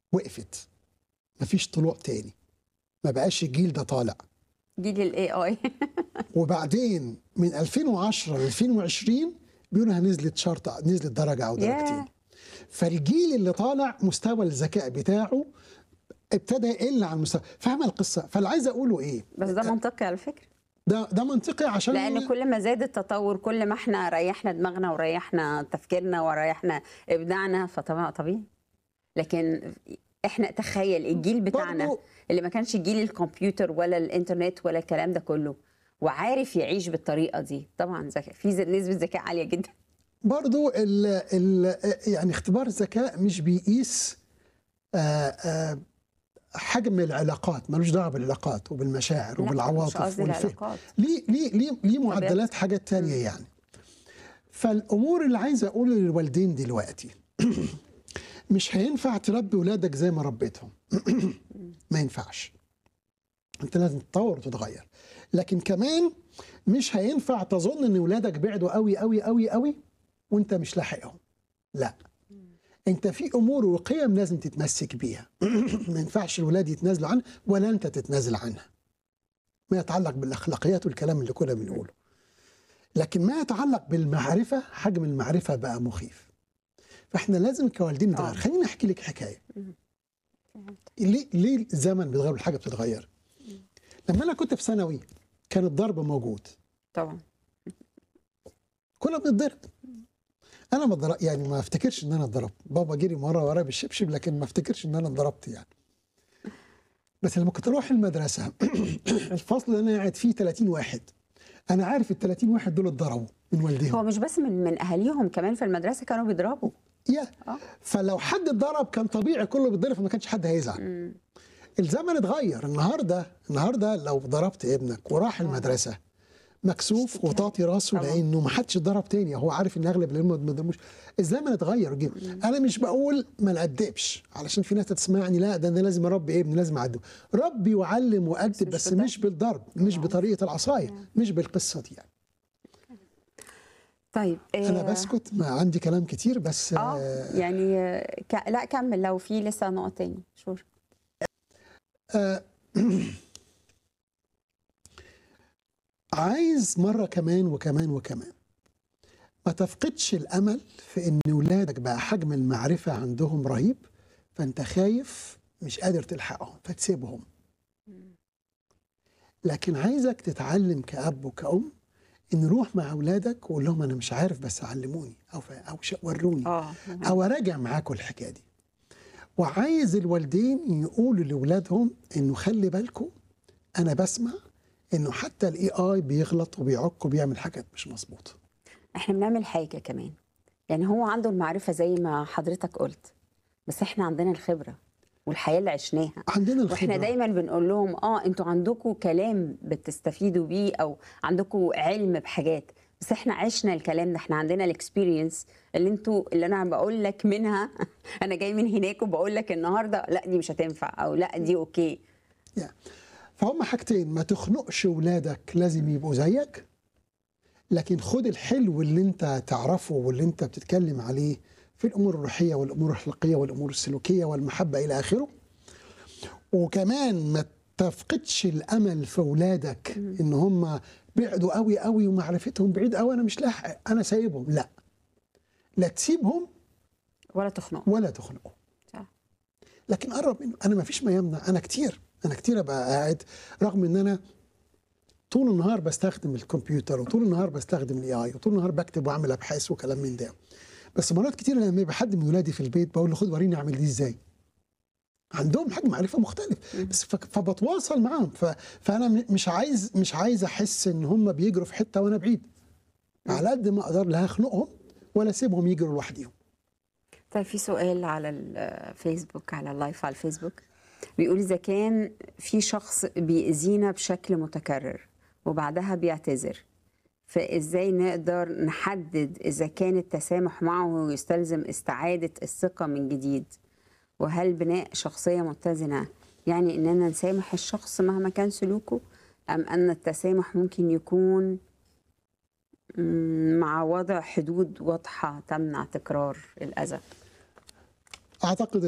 وقفت مفيش طلوع تاني ما بقاش الجيل ده طالع جيل الاي اي وبعدين من 2010 ل 2020 بيقولوا نزلت شرطه نزلت درجه او درجتين فالجيل اللي طالع مستوى الذكاء بتاعه ابتدى يقل عن مستوى فاهم القصه فاللي عايز اقوله ايه بس ده منطقي على فكره ده ده منطقي عشان لان كل ما زاد التطور كل ما احنا ريحنا دماغنا وريحنا تفكيرنا وريحنا ابداعنا فطبعا طبيعي لكن احنا تخيل الجيل بتاعنا برضو- اللي ما كانش جيل الكمبيوتر ولا الانترنت ولا الكلام ده كله وعارف يعيش بالطريقه دي طبعا ذكاء في ز- نسبه ذكاء عاليه جدا برضو ال ال يعني اختبار الذكاء مش بيقيس آه، آه، حجم العلاقات ملوش دعوه بالعلاقات وبالمشاعر لا، مش وبالعواطف قصدي والفهم العلاقات ليه ليه ليه ليه معدلات حاجات تانية يعني فالامور اللي عايز اقول للوالدين دلوقتي مش هينفع تربي ولادك زي ما ربيتهم ما ينفعش انت لازم تتطور وتتغير لكن كمان مش هينفع تظن ان ولادك بعدوا قوي قوي قوي قوي وانت مش لاحقهم لا انت في امور وقيم لازم تتمسك بيها ما ينفعش الولاد يتنازلوا عنها ولا انت تتنازل عنها ما يتعلق بالاخلاقيات والكلام اللي كنا بنقوله لكن ما يتعلق بالمعرفه حجم المعرفه بقى مخيف فاحنا لازم كوالدين نتغير آه. خليني احكي لك حكايه ليه ليه الزمن بيتغير والحاجه بتتغير لما انا كنت في ثانوي كان الضرب موجود طبعا كنا بنتضرب انا ما اتضرب يعني ما افتكرش ان انا اتضربت بابا جري مره ورايا بالشبشب لكن ما افتكرش ان انا اتضربت يعني بس لما كنت اروح المدرسه الفصل اللي انا قاعد فيه 30 واحد انا عارف ال 30 واحد دول اتضربوا من هو والديهم مش بس من من اهاليهم كمان في المدرسه كانوا بيضربوا يا اه فلو حد اتضرب كان طبيعي كله بيتضرب فما كانش حد هيزعل مم. الزمن اتغير النهارده النهارده لو ضربت ابنك وراح المدرسه مكسوف وطاطي راسه طبعا. لانه ما حدش اتضرب تاني هو عارف ان اغلب اللي ما اتضربوش الزمن اتغير جدا انا مش بقول ما نأدبش علشان في ناس تسمعني لا ده انا لازم اربي ابني لازم اعدبه ربي وعلم وادب مش بس بالضرب. مش بالضرب مش طبعا. بطريقه العصايه مش بالقصه دي يعني طيب انا آه، بسكت ما عندي كلام كتير بس اه آه يعني آه، ك... لا كمل لو في لسه نقط تاني شور آه، عايز مرة كمان وكمان وكمان ما تفقدش الأمل في إن ولادك بقى حجم المعرفة عندهم رهيب فأنت خايف مش قادر تلحقهم فتسيبهم لكن عايزك تتعلم كأب وكأم إن روح مع أولادك وقول لهم أنا مش عارف بس علموني أو ف- أو ش- وروني اه او اراجع معاكم الحكايه دي وعايز الوالدين يقولوا لاولادهم انه خلي بالكم انا بسمع انه حتى الاي اي بيغلط وبيعك وبيعمل حاجات مش مظبوطه احنا بنعمل حاجه كمان يعني هو عنده المعرفه زي ما حضرتك قلت بس احنا عندنا الخبره والحياه اللي عشناها عندنا واحنا الخبره دايما بنقول لهم اه انتوا عندكم كلام بتستفيدوا بيه او عندكم علم بحاجات بس احنا عشنا الكلام ده احنا عندنا الاكسبيرينس اللي انتوا اللي انا بقول لك منها انا جاي من هناك وبقول لك النهارده لا دي مش هتنفع او لا دي اوكي يعني فهم حاجتين ما تخنقش ولادك لازم يبقوا زيك لكن خد الحلو اللي انت تعرفه واللي انت بتتكلم عليه في الامور الروحيه والامور الاخلاقيه والامور السلوكيه والمحبه الى اخره وكمان ما تفقدش الامل في اولادك ان هم بعدوا قوي قوي ومعرفتهم بعيد قوي انا مش لاحق انا سايبهم لا لا تسيبهم ولا تخنق ولا تخنقهم صح. لكن قرب منه انا ما فيش ما يمنع انا كتير انا كتير ابقى قاعد رغم ان انا طول النهار بستخدم الكمبيوتر وطول النهار بستخدم الاي اي وطول النهار بكتب واعمل ابحاث وكلام من ده بس مرات كتير لما يبقى حد من ولادي في البيت بقول له خد وريني اعمل دي ازاي عندهم حجم معرفه مختلف بس ف- فبتواصل معاهم ف... فانا م- مش عايز مش عايز احس ان هم بيجروا في حته وانا بعيد على قد ما اقدر لا هخنقهم ولا اسيبهم يجروا لوحدهم طيب في سؤال على الفيسبوك على اللايف على الفيسبوك بيقول إذا كان في شخص بيأذينا بشكل متكرر وبعدها بيعتذر فإزاي نقدر نحدد إذا كان التسامح معه يستلزم استعادة الثقة من جديد وهل بناء شخصية متزنة يعني إننا نسامح الشخص مهما كان سلوكه أم أن التسامح ممكن يكون مم، مع وضع حدود واضحة تمنع تكرار الأذى اعتقد